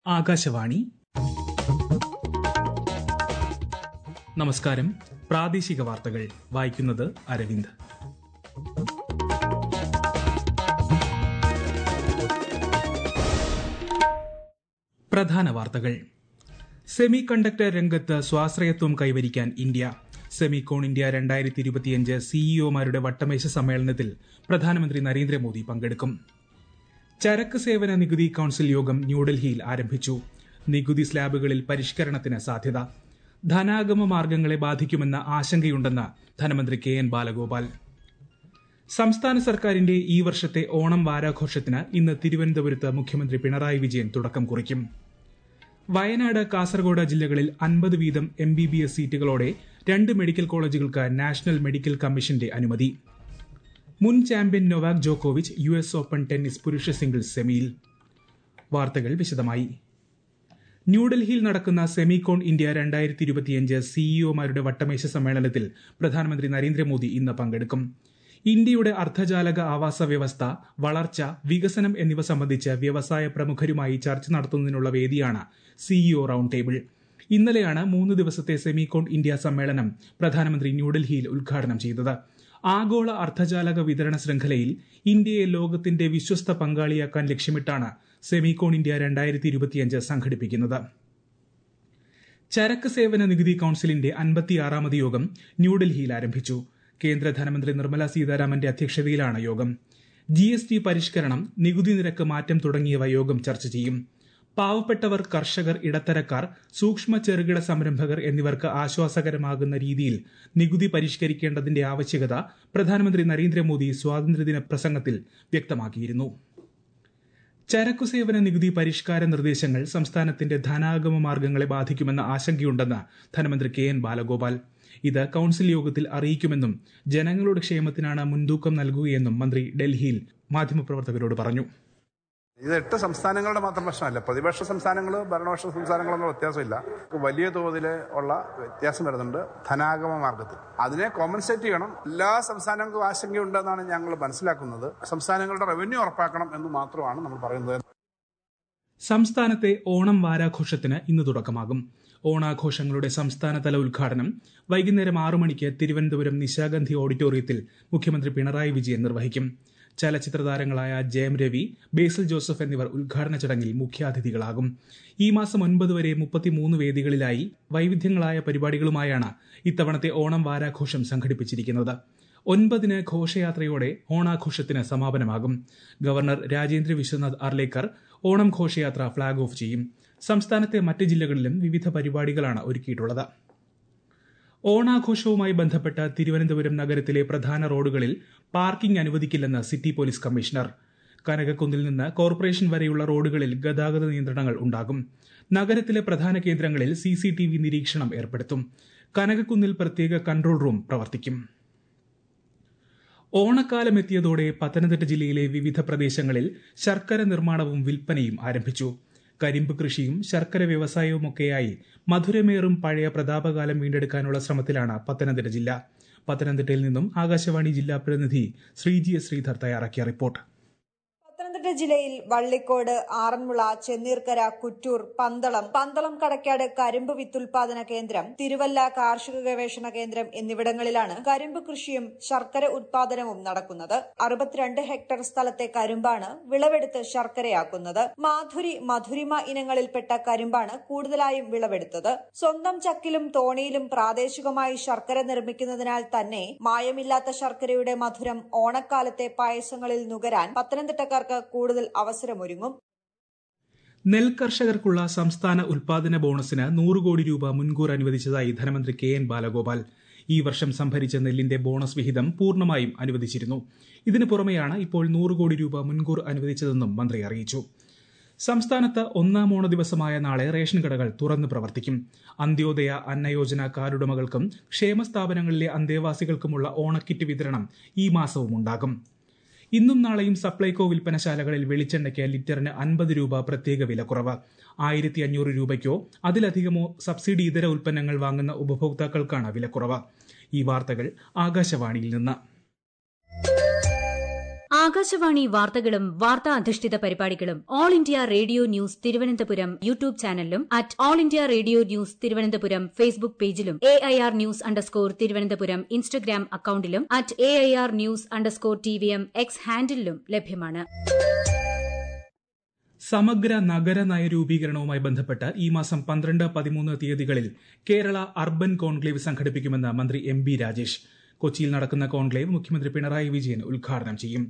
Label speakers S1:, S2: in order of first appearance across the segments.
S1: ആകാശവാണി നമസ്കാരം പ്രാദേശിക വാർത്തകൾ വായിക്കുന്നത് അരവിന്ദ് പ്രധാന വാർത്തകൾ സെമി കണ്ടക്ടർ രംഗത്ത് സ്വാശ്രയത്വം കൈവരിക്കാൻ ഇന്ത്യ സെമികോൺ ഇന്ത്യ രണ്ടായിരത്തി ഇരുപത്തിയഞ്ച് സിഇഒമാരുടെ വട്ടമേശ സമ്മേളനത്തിൽ പ്രധാനമന്ത്രി നരേന്ദ്രമോദി പങ്കെടുക്കും ചരക്ക് സേവന നികുതി കൌൺസിൽ യോഗം ന്യൂഡൽഹിയിൽ ആരംഭിച്ചു നികുതി സ്ലാബുകളിൽ പരിഷ്കരണത്തിന് സാധ്യത ധനാഗമ മാർഗങ്ങളെ ബാധിക്കുമെന്ന ആശങ്കയുണ്ടെന്ന് ധനമന്ത്രി കെ എൻ ബാലഗോപാൽ സംസ്ഥാന സർക്കാരിന്റെ ഈ വർഷത്തെ ഓണം വാരാഘോഷത്തിന് ഇന്ന് തിരുവനന്തപുരത്ത് മുഖ്യമന്ത്രി പിണറായി വിജയൻ തുടക്കം കുറിക്കും വയനാട് കാസർഗോഡ് ജില്ലകളിൽ അൻപത് വീതം എം ബി ബി എസ് സീറ്റുകളോടെ രണ്ട് മെഡിക്കൽ കോളേജുകൾക്ക് നാഷണൽ മെഡിക്കൽ കമ്മീഷന്റെ അനുമതി മുൻ ചാമ്പ്യൻ നൊവാക് ജോക്കോവിച്ച് യു എസ് ഓപ്പൺ ടെന്നീസ് പുരുഷ സിംഗിൾസ് സെമിയിൽ വാർത്തകൾ വിശദമായി ന്യൂഡൽഹിയിൽ നടക്കുന്ന സെമികോൺ ഇന്ത്യ രണ്ടായിരത്തി ഇരുപത്തിയഞ്ച് സിഇഒമാരുടെ വട്ടമേശ സമ്മേളനത്തിൽ പ്രധാനമന്ത്രി നരേന്ദ്രമോദി ഇന്ന് പങ്കെടുക്കും ഇന്ത്യയുടെ അർദ്ധചാലക ആവാസ വ്യവസ്ഥ വളർച്ച വികസനം എന്നിവ സംബന്ധിച്ച് വ്യവസായ പ്രമുഖരുമായി ചർച്ച നടത്തുന്നതിനുള്ള വേദിയാണ് സിഇഒ റൌണ്ട് ടേബിൾ ഇന്നലെയാണ് മൂന്ന് ദിവസത്തെ സെമികോൺ ഇന്ത്യ സമ്മേളനം പ്രധാനമന്ത്രി ന്യൂഡൽഹിയിൽ ഉദ്ഘാടനം ചെയ്തത് ആഗോള അർദ്ധചാലക വിതരണ ശൃംഖലയിൽ ഇന്ത്യയെ ലോകത്തിന്റെ വിശ്വസ്ത പങ്കാളിയാക്കാൻ ലക്ഷ്യമിട്ടാണ് സെമികോൺ ഇന്ത്യ രണ്ടായിരത്തി ഇരുപത്തിയഞ്ച് സംഘടിപ്പിക്കുന്നത് ചരക്ക് സേവന നികുതി കൌൺസിലിന്റെ അൻപത്തിയാറാമത് യോഗം ന്യൂഡൽഹിയിൽ ആരംഭിച്ചു കേന്ദ്ര ധനമന്ത്രി നിർമ്മല സീതാരാമന്റെ അധ്യക്ഷതയിലാണ് യോഗം ജി എസ് ടി പരിഷ്കരണം നികുതി നിരക്ക് മാറ്റം തുടങ്ങിയവ യോഗം ചർച്ച ചെയ്യും പാവപ്പെട്ടവർ കർഷകർ ഇടത്തരക്കാർ സൂക്ഷ്മ ചെറുകിട സംരംഭകർ എന്നിവർക്ക് ആശ്വാസകരമാകുന്ന രീതിയിൽ നികുതി പരിഷ്കരിക്കേണ്ടതിന്റെ ആവശ്യകത പ്രധാനമന്ത്രി നരേന്ദ്രമോദി സ്വാതന്ത്ര്യദിന പ്രസംഗത്തിൽ വ്യക്തമാക്കിയിരുന്നു ചരക്കു സേവന നികുതി പരിഷ്കാര നിർദ്ദേശങ്ങൾ സംസ്ഥാനത്തിന്റെ ധനാഗമ മാർഗങ്ങളെ ബാധിക്കുമെന്ന ആശങ്കയുണ്ടെന്ന് ധനമന്ത്രി കെ എൻ ബാലഗോപാൽ ഇത് കൌൺസിൽ യോഗത്തിൽ അറിയിക്കുമെന്നും ജനങ്ങളുടെ ക്ഷേമത്തിനാണ് മുൻതൂക്കം നൽകുകയെന്നും മന്ത്രി ഡൽഹിയിൽ മാധ്യമപ്രവർത്തകരോട് പറഞ്ഞു
S2: ഇത് എട്ട് സംസ്ഥാനങ്ങളുടെ മാത്രം പ്രശ്നമല്ല പ്രതിപക്ഷ സംസ്ഥാനങ്ങൾ ഭരണപക്ഷ സംസ്ഥാനങ്ങളൊന്നും വ്യത്യാസമില്ല വലിയ തോതിൽ ഉള്ള വ്യത്യാസം വരുന്നുണ്ട് ധനാഗമ മാർഗത്തിൽ അതിനെ കോമ്പൻസേറ്റ് ചെയ്യണം എല്ലാ സംസ്ഥാനങ്ങൾക്കും ആശങ്കയുണ്ടെന്നാണ് ഞങ്ങൾ മനസ്സിലാക്കുന്നത് സംസ്ഥാനങ്ങളുടെ റവന്യൂ ഉറപ്പാക്കണം എന്ന് മാത്രമാണ് നമ്മൾ പറയുന്നത്
S1: സംസ്ഥാനത്തെ ഓണം വാരാഘോഷത്തിന് ഇന്ന് തുടക്കമാകും ഓണാഘോഷങ്ങളുടെ സംസ്ഥാനതല ഉദ്ഘാടനം വൈകുന്നേരം ആറു മണിക്ക് തിരുവനന്തപുരം നിശാഗന്ധി ഓഡിറ്റോറിയത്തിൽ മുഖ്യമന്ത്രി പിണറായി വിജയൻ നിർവഹിക്കും ചലച്ചിത്ര താരങ്ങളായ ജയം രവി ബേസിൽ ജോസഫ് എന്നിവർ ഉദ്ഘാടന ചടങ്ങിൽ മുഖ്യാതിഥികളാകും ഈ മാസം ഒൻപത് വരെ മുപ്പത്തിമൂന്ന് വേദികളിലായി വൈവിധ്യങ്ങളായ പരിപാടികളുമായാണ് ഇത്തവണത്തെ ഓണം വാരാഘോഷം സംഘടിപ്പിച്ചിരിക്കുന്നത് ഒൻപതിന് ഘോഷയാത്രയോടെ ഓണാഘോഷത്തിന് സമാപനമാകും ഗവർണർ രാജേന്ദ്ര വിശ്വനാഥ് അർലേക്കർ ഓണം ഘോഷയാത്ര ഫ്ളാഗ് ഓഫ് ചെയ്യും സംസ്ഥാനത്തെ മറ്റ് ജില്ലകളിലും വിവിധ പരിപാടികളാണ് ഒരുക്കിയിട്ടുള്ളത് ഓണാഘോഷവുമായി ബന്ധപ്പെട്ട തിരുവനന്തപുരം നഗരത്തിലെ പ്രധാന റോഡുകളിൽ പാർക്കിംഗ് അനുവദിക്കില്ലെന്ന് സിറ്റി പോലീസ് കമ്മീഷണർ കനകക്കുന്നിൽ നിന്ന് കോർപ്പറേഷൻ വരെയുള്ള റോഡുകളിൽ ഗതാഗത നിയന്ത്രണങ്ങൾ ഉണ്ടാകും നഗരത്തിലെ പ്രധാന കേന്ദ്രങ്ങളിൽ സി സി ടി വി നിരീക്ഷണം ഏർപ്പെടുത്തും കനകക്കുന്നിൽ പ്രത്യേക കൺട്രോൾ റൂം പ്രവർത്തിക്കും ഓണക്കാലം എത്തിയതോടെ പത്തനംതിട്ട ജില്ലയിലെ വിവിധ പ്രദേശങ്ങളിൽ ശർക്കര നിർമ്മാണവും വിൽപ്പനയും ആരംഭിച്ചു കരിമ്പ് കൃഷിയും ശർക്കര വ്യവസായവുമൊക്കെയായി മധുരമേറും പഴയ പ്രതാപകാലം വീണ്ടെടുക്കാനുള്ള ശ്രമത്തിലാണ് പത്തനംതിട്ട ജില്ല പത്തനംതിട്ടയിൽ നിന്നും ആകാശവാണി ജില്ലാ പ്രതിനിധി ശ്രീജി എസ് ശ്രീധർ തയ്യാറാക്കിയ റിപ്പോർട്ട്
S3: പത്തനംതിട്ട ജില്ലയിൽ വള്ളിക്കോട് ആറന്മുള ചെന്നീർക്കര കുറ്റൂർ പന്തളം പന്തളം കടക്കാട് കരിമ്പ് വിത്തുൽപാദന കേന്ദ്രം തിരുവല്ല കാർഷിക ഗവേഷണ കേന്ദ്രം എന്നിവിടങ്ങളിലാണ് കരിമ്പ് കൃഷിയും ശർക്കര ഉത്പാദനവും നടക്കുന്നത് അറുപത്തിരണ്ട് ഹെക്ടർ സ്ഥലത്തെ കരിമ്പാണ് വിളവെടുത്ത് ശർക്കരയാക്കുന്നത് മാധുരി മധുരിമ ഇനങ്ങളിൽപ്പെട്ട കരിമ്പാണ് കൂടുതലായും വിളവെടുത്തത് സ്വന്തം ചക്കിലും തോണിയിലും പ്രാദേശികമായി ശർക്കര നിർമ്മിക്കുന്നതിനാൽ തന്നെ മായമില്ലാത്ത ശർക്കരയുടെ മധുരം ഓണക്കാലത്തെ പായസങ്ങളിൽ നുകരാൻ പത്തനംതിട്ടക്കാർക്ക് കൂടുതൽ അവസരമൊരുങ്ങും
S1: നെൽകർഷകർക്കുള്ള സംസ്ഥാന ഉൽപാദന ബോണസിന് നൂറ് കോടി രൂപ മുൻകൂർ അനുവദിച്ചതായി ധനമന്ത്രി കെ എൻ ബാലഗോപാൽ ഈ വർഷം സംഭരിച്ച നെല്ലിന്റെ ബോണസ് വിഹിതം പൂർണ്ണമായും അനുവദിച്ചിരുന്നു ഇതിനു പുറമെയാണ് ഇപ്പോൾ നൂറ് കോടി രൂപ മുൻകൂർ അനുവദിച്ചതെന്നും മന്ത്രി അറിയിച്ചു സംസ്ഥാനത്ത് ഒന്നാം ഓണ ദിവസമായ നാളെ റേഷൻ കടകൾ തുറന്നു പ്രവർത്തിക്കും അന്ത്യോദയ അന്നയോജന കാർഡുടമകൾക്കും ക്ഷേമ സ്ഥാപനങ്ങളിലെ അന്തേവാസികൾക്കുമുള്ള ഓണക്കിറ്റ് വിതരണം ഈ മാസവും ഉണ്ടാകും ഇന്നും നാളെയും സപ്ലൈകോ വിൽപ്പനശാലകളിൽ വെളിച്ചെണ്ണയ്ക്ക് ലിറ്ററിന് അൻപത് രൂപ പ്രത്യേക വിലക്കുറവ് ആയിരത്തി അഞ്ഞൂറ് രൂപയ്ക്കോ അതിലധികമോ സബ്സിഡി ഇതര ഉൽപ്പന്നങ്ങൾ വാങ്ങുന്ന ഉപഭോക്താക്കൾക്കാണ് വിലക്കുറവ് ഈ വാർത്തകൾ ആകാശവാണിയിൽ നിന്ന്
S4: ആകാശവാണി വാർത്തകളും വാർത്താ അധിഷ്ഠിത പരിപാടികളും all India radio news Thiruvananthapuram YouTube ചാനലിലും at all India radio news Thiruvananthapuram Facebook പേജിലും A I R news underscore Thiruvananthapuram Instagram അക്കൌണ്ടിലും at A I R news underscore T V M X ഹാൻഡിലും ലഭ്യമാണ്
S1: സമഗ്ര നഗര നയരൂപീകരണവുമായി ബന്ധപ്പെട്ട് ഈ മാസം പന്ത്രണ്ട് പതിമൂന്ന് തീയതികളിൽ കേരള അർബൻ കോൺക്ലേവ് സംഘടിപ്പിക്കുമെന്ന് മന്ത്രി എം ബി രാജേഷ് കൊച്ചിയിൽ നടക്കുന്ന കോൺക്ലേവ് മുഖ്യമന്ത്രി പിണറായി വിജയൻ ഉദ്ഘാടനം ചെയ്യും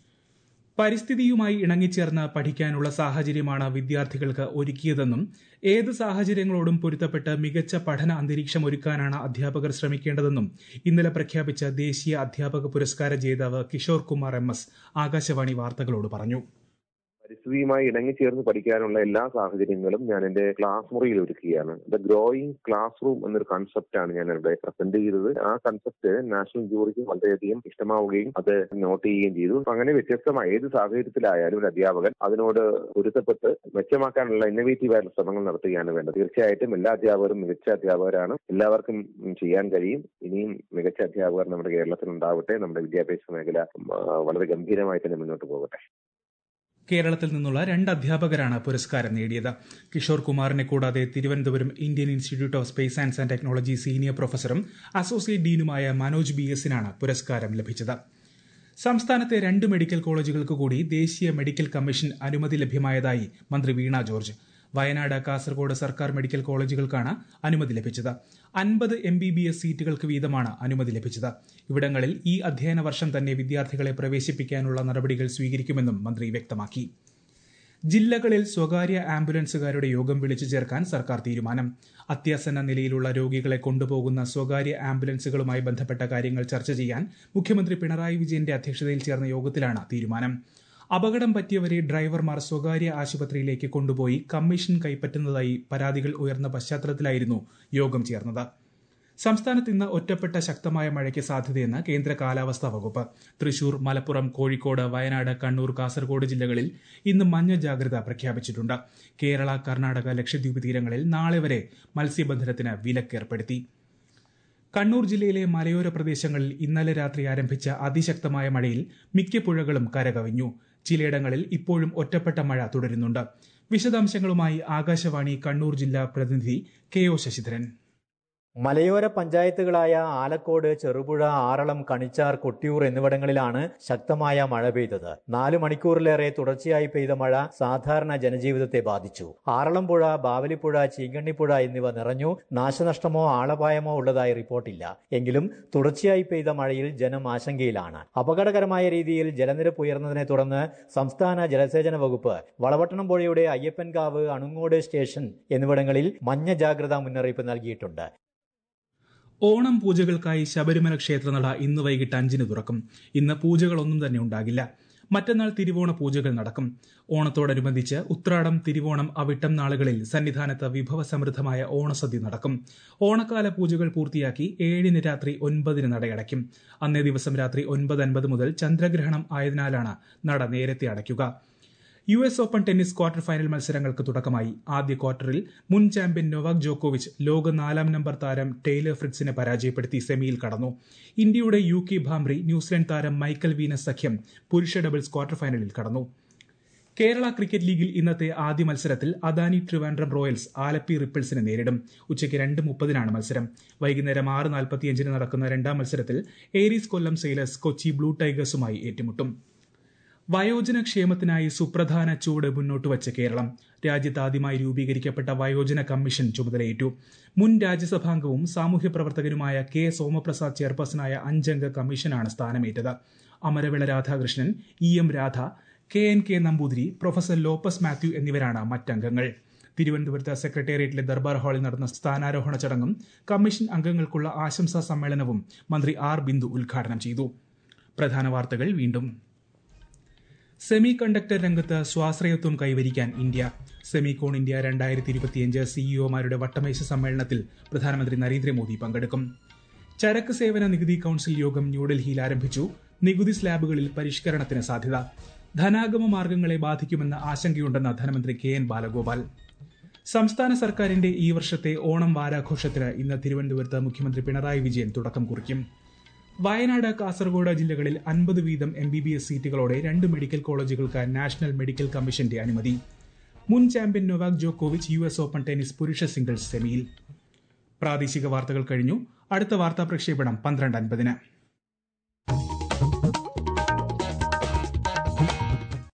S1: പരിസ്ഥിതിയുമായി ഇണങ്ങിച്ചേർന്ന് പഠിക്കാനുള്ള സാഹചര്യമാണ് വിദ്യാർത്ഥികൾക്ക് ഒരുക്കിയതെന്നും ഏത് സാഹചര്യങ്ങളോടും പൊരുത്തപ്പെട്ട് മികച്ച പഠന അന്തരീക്ഷം ഒരുക്കാനാണ് അധ്യാപകർ ശ്രമിക്കേണ്ടതെന്നും ഇന്നലെ പ്രഖ്യാപിച്ച ദേശീയ അധ്യാപക പുരസ്കാര ജേതാവ് കിഷോർ കുമാർ എം എസ് ആകാശവാണി വാർത്തകളോട് പറഞ്ഞു
S5: പരിസ്ഥിതിയുമായി ഇണങ്ങിച്ചേർന്ന് പഠിക്കാനുള്ള എല്ലാ സാഹചര്യങ്ങളും ഞാൻ എന്റെ ക്ലാസ് മുറിയിൽ ഒരുക്കുകയാണ് ദ ഗ്രോയിങ് ക്ലാസ് റൂം എന്നൊരു കൺസെപ്റ്റാണ് ഞാൻ ഇവിടെ പ്രസന്റ് ചെയ്തത് ആ കൺസെപ്റ്റ് നാഷണൽ ജൂറിക്ക് വളരെയധികം ഇഷ്ടമാവുകയും അത് നോട്ട് ചെയ്യുകയും ചെയ്തു അങ്ങനെ വ്യത്യസ്തമായ ഏത് സാഹചര്യത്തിലായാലും ഒരു അധ്യാപകൻ അതിനോട് പൊരുത്തപ്പെട്ട് മെച്ചമാക്കാനുള്ള ഇന്നവേറ്റീവ് ആയിട്ടുള്ള ശ്രമങ്ങൾ നടത്തുകയാണ് വേണ്ടത് തീർച്ചയായിട്ടും എല്ലാ അധ്യാപകരും മികച്ച അധ്യാപകരാണ് എല്ലാവർക്കും ചെയ്യാൻ കഴിയും ഇനിയും മികച്ച അധ്യാപകർ നമ്മുടെ കേരളത്തിൽ ഉണ്ടാവട്ടെ നമ്മുടെ വിദ്യാഭ്യാസ മേഖല വളരെ ഗംഭീരമായി തന്നെ മുന്നോട്ട് പോകട്ടെ
S1: കേരളത്തിൽ നിന്നുള്ള രണ്ട് അധ്യാപകരാണ് പുരസ്കാരം നേടിയത് കിഷോർ കുമാറിനെ കൂടാതെ Thiruvananthapuram Indian institute of space science and technology senior പ്രൊഫസറും അസോസിയേറ്റ് ഡീനുമായ മനോജ് ബി എസിനാണ് പുരസ്കാരം ലഭിച്ചത് സംസ്ഥാനത്തെ രണ്ട് മെഡിക്കൽ കോളേജുകൾക്ക് കൂടി ദേശീയ മെഡിക്കൽ കമ്മീഷൻ അനുമതി ലഭ്യമായതായി മന്ത്രി വീണ ജോർജ് വയനാട് കാസർഗോഡ് സർക്കാർ മെഡിക്കൽ കോളേജുകൾക്കാണ് അനുമതി ലഭിച്ചത് അൻപത് എം ബി ബി എസ് സീറ്റുകൾക്ക് വീതമാണ് അനുമതി ലഭിച്ചത് ഇവിടങ്ങളിൽ ഈ അധ്യയന വർഷം തന്നെ വിദ്യാർത്ഥികളെ പ്രവേശിപ്പിക്കാനുള്ള നടപടികൾ സ്വീകരിക്കുമെന്നും മന്ത്രി വ്യക്തമാക്കി ജില്ലകളിൽ സ്വകാര്യ ആംബുലൻസുകാരുടെ യോഗം വിളിച്ചു ചേർക്കാൻ സർക്കാർ തീരുമാനം അത്യാസന്ന നിലയിലുള്ള രോഗികളെ കൊണ്ടുപോകുന്ന സ്വകാര്യ ആംബുലൻസുകളുമായി ബന്ധപ്പെട്ട കാര്യങ്ങൾ ചർച്ച ചെയ്യാൻ മുഖ്യമന്ത്രി പിണറായി വിജയന്റെ അധ്യക്ഷതയിൽ ചേർന്ന യോഗത്തിലാണ് തീരുമാനം അപകടം പറ്റിയവരെ ഡ്രൈവർമാർ സ്വകാര്യ ആശുപത്രിയിലേക്ക് കൊണ്ടുപോയി കമ്മീഷൻ കൈപ്പറ്റുന്നതായി പരാതികൾ ഉയർന്ന പശ്ചാത്തലത്തിലായിരുന്നു യോഗം ചേർന്നത് സംസ്ഥാനത്ത് ഇന്ന് ഒറ്റപ്പെട്ട ശക്തമായ മഴയ്ക്ക് സാധ്യതയെന്ന് കേന്ദ്ര കാലാവസ്ഥാ വകുപ്പ് തൃശൂർ മലപ്പുറം കോഴിക്കോട് വയനാട് കണ്ണൂർ കാസർഗോഡ് ജില്ലകളിൽ ഇന്ന് മഞ്ഞ ജാഗ്രത പ്രഖ്യാപിച്ചിട്ടുണ്ട് കേരള കർണാടക ലക്ഷദ്വീപ് തീരങ്ങളിൽ നാളെ വരെ മത്സ്യബന്ധനത്തിന് വിലക്കേർപ്പെടുത്തി കണ്ണൂർ ജില്ലയിലെ മലയോര പ്രദേശങ്ങളിൽ ഇന്നലെ രാത്രി ആരംഭിച്ച അതിശക്തമായ മഴയിൽ മിക്ക പുഴകളും കരകവിഞ്ഞു ചിലയിടങ്ങളിൽ ഇപ്പോഴും ഒറ്റപ്പെട്ട മഴ തുടരുന്നുണ്ട് വിശദാംശങ്ങളുമായി ആകാശവാണി കണ്ണൂർ ജില്ലാ പ്രതിനിധി കെ ഒ ശശിധരൻ
S6: മലയോര പഞ്ചായത്തുകളായ ആലക്കോട് ചെറുപുഴ ആറളം കണിച്ചാർ കൊട്ടിയൂർ എന്നിവിടങ്ങളിലാണ് ശക്തമായ മഴ പെയ്തത് നാലു മണിക്കൂറിലേറെ തുടർച്ചയായി പെയ്ത മഴ സാധാരണ ജനജീവിതത്തെ ബാധിച്ചു ആറളം പുഴ ബാവലിപ്പുഴ ചീങ്കണ്ണിപ്പുഴ എന്നിവ നിറഞ്ഞു നാശനഷ്ടമോ ആളപായമോ ഉള്ളതായി റിപ്പോർട്ടില്ല എങ്കിലും തുടർച്ചയായി പെയ്ത മഴയിൽ ജനം ആശങ്കയിലാണ് അപകടകരമായ രീതിയിൽ ജലനിരപ്പ് ഉയർന്നതിനെ തുടർന്ന് സംസ്ഥാന ജലസേചന വകുപ്പ് വളവട്ടണം പുഴയുടെ അയ്യപ്പൻകാവ് അണുങ്ങോട് സ്റ്റേഷൻ എന്നിവിടങ്ങളിൽ മഞ്ഞ ജാഗ്രതാ മുന്നറിയിപ്പ് നൽകിയിട്ടുണ്ട്
S1: ഓണം പൂജകൾക്കായി ശബരിമല ക്ഷേത്രനട ഇന്ന് വൈകിട്ട് അഞ്ചിന് തുറക്കും ഇന്ന് പൂജകളൊന്നും തന്നെ ഉണ്ടാകില്ല മറ്റന്നാൾ തിരുവോണ പൂജകൾ നടക്കും ഓണത്തോടനുബന്ധിച്ച് ഉത്രാടം തിരുവോണം അവിട്ടം നാളുകളിൽ സന്നിധാനത്ത് വിഭവസമൃദ്ധമായ ഓണസദ്യ നടക്കും ഓണക്കാല പൂജകൾ പൂർത്തിയാക്കി ഏഴിന് രാത്രി ഒൻപതിന് നടയടയ്ക്കും അന്നേ ദിവസം രാത്രി ഒൻപത് അൻപത് മുതൽ ചന്ദ്രഗ്രഹണം ആയതിനാലാണ് നട നേരത്തെ അടയ്ക്കുക U S open tennis quarter final മത്സരങ്ങൾക്ക് തുടക്കമായി ആദ്യ ക്വാർട്ടറിൽ മുൻ ചാമ്പ്യൻ നൊവാക് ജോക്കോവിച്ച് ലോക നാലാം നമ്പർ താരം ടൈലർ ഫ്രിറ്റ്സിനെ പരാജയപ്പെടുത്തി സെമിയിൽ കടന്നു ഇന്ത്യയുടെ യു കെ ഭാംറി ന്യൂസിലൻഡ് താരം മൈക്കൽ വീനസ് സഖ്യം പുരുഷ ഡബിൾസ് ക്വാർട്ടർ ഫൈനലിൽ കടന്നു കേരള ക്രിക്കറ്റ് ലീഗിൽ ഇന്നത്തെ ആദ്യ മത്സരത്തിൽ അദാനി ട്രിവാൻഡ്രം റോയൽസ് ആലപ്പി റിപ്പിൾസിനെ നേരിടും ഉച്ചയ്ക്ക് രണ്ട് മുപ്പതിനാണ് മത്സരം വൈകുന്നേരം ആറ് നാൽപ്പത്തിയഞ്ചിന് നടക്കുന്ന രണ്ടാം മത്സരത്തിൽ Aries Kollam sailors Kochi blue ടൈഗേഴ്സുമായി ഏറ്റുമുട്ടും വയോജന ക്ഷേമത്തിനായി സുപ്രധാന ചൂട് മുന്നോട്ട് വച്ച കേരളം രാജ്യത്ത് ആദ്യമായി രൂപീകരിക്കപ്പെട്ട വയോജന കമ്മീഷൻ ചുമതലയേറ്റു മുൻ രാജ്യസഭാംഗവും സാമൂഹ്യ പ്രവർത്തകനുമായ കെ സോമപ്രസാദ് ചെയർപേഴ്സണായ അഞ്ചംഗ കമ്മീഷനാണ് സ്ഥാനമേറ്റത് Amaravila Radhakrishnan E M Radha K N K Namboothiri professor Lopez Mathew എന്നിവരാണ് മറ്റംഗങ്ങൾ തിരുവനന്തപുരത്ത് സെക്രട്ടേറിയറ്റിലെ ദർബാർ ഹാളിൽ നടന്ന സ്ഥാനാരോഹണ ചടങ്ങും കമ്മീഷൻ അംഗങ്ങൾക്കുള്ള ആശംസാ സമ്മേളനവും മന്ത്രി ആർ ബിന്ദു ഉദ്ഘാടനം ചെയ്തു പ്രധാന വാർത്തകൾ വീണ്ടും സെമി കണ്ടക്ടർ രംഗത്ത് സ്വാശ്രയത്വം കൈവരിക്കാൻ ഇന്ത്യ സെമികോൺ ഇന്ത്യ രണ്ടായിരത്തി ഇരുപത്തിയഞ്ച് സിഇഒമാരുടെ വട്ടമേശ സമ്മേളനത്തിൽ പ്രധാനമന്ത്രി നരേന്ദ്രമോദി പങ്കെടുക്കും ചരക്ക് സേവന നികുതി കൌൺസിൽ യോഗം ന്യൂഡൽഹിയിൽ ആരംഭിച്ചു നികുതി സ്ലാബുകളിൽ പരിഷ്കരണത്തിന് സാധ്യത ധനാഗമ മാർഗങ്ങളെ ബാധിക്കുമെന്ന ആശങ്കയുണ്ടെന്ന് ധനമന്ത്രി കെ എൻ ബാലഗോപാൽ സംസ്ഥാന സർക്കാരിന്റെ ഈ വർഷത്തെ ഓണം വാരാഘോഷത്തിന് ഇന്ന് തിരുവനന്തപുരത്ത് മുഖ്യമന്ത്രി പിണറായി വിജയൻ തുടക്കം കുറിക്കും വയനാട് കാസർഗോഡ് ജില്ലകളിൽ അൻപത് വീതം എം ബി ബി എസ് സീറ്റുകളോടെ രണ്ട് മെഡിക്കൽ കോളേജുകൾക്ക് നാഷണൽ മെഡിക്കൽ കമ്മീഷന്റെ അനുമതി മുൻ ചാമ്പ്യൻ നൊവാക് ജോക്കോവിച്ച് യു എസ് ഓപ്പൺ ടെന്നീസ് പുരുഷ സിംഗിൾസ് സെമിയിൽ പ്രാദേശിക വാർത്തകൾ കഴിഞ്ഞു അടുത്ത വാർത്താ പ്രക്ഷേപണം പന്ത്രണ്ട് അൻപതിന്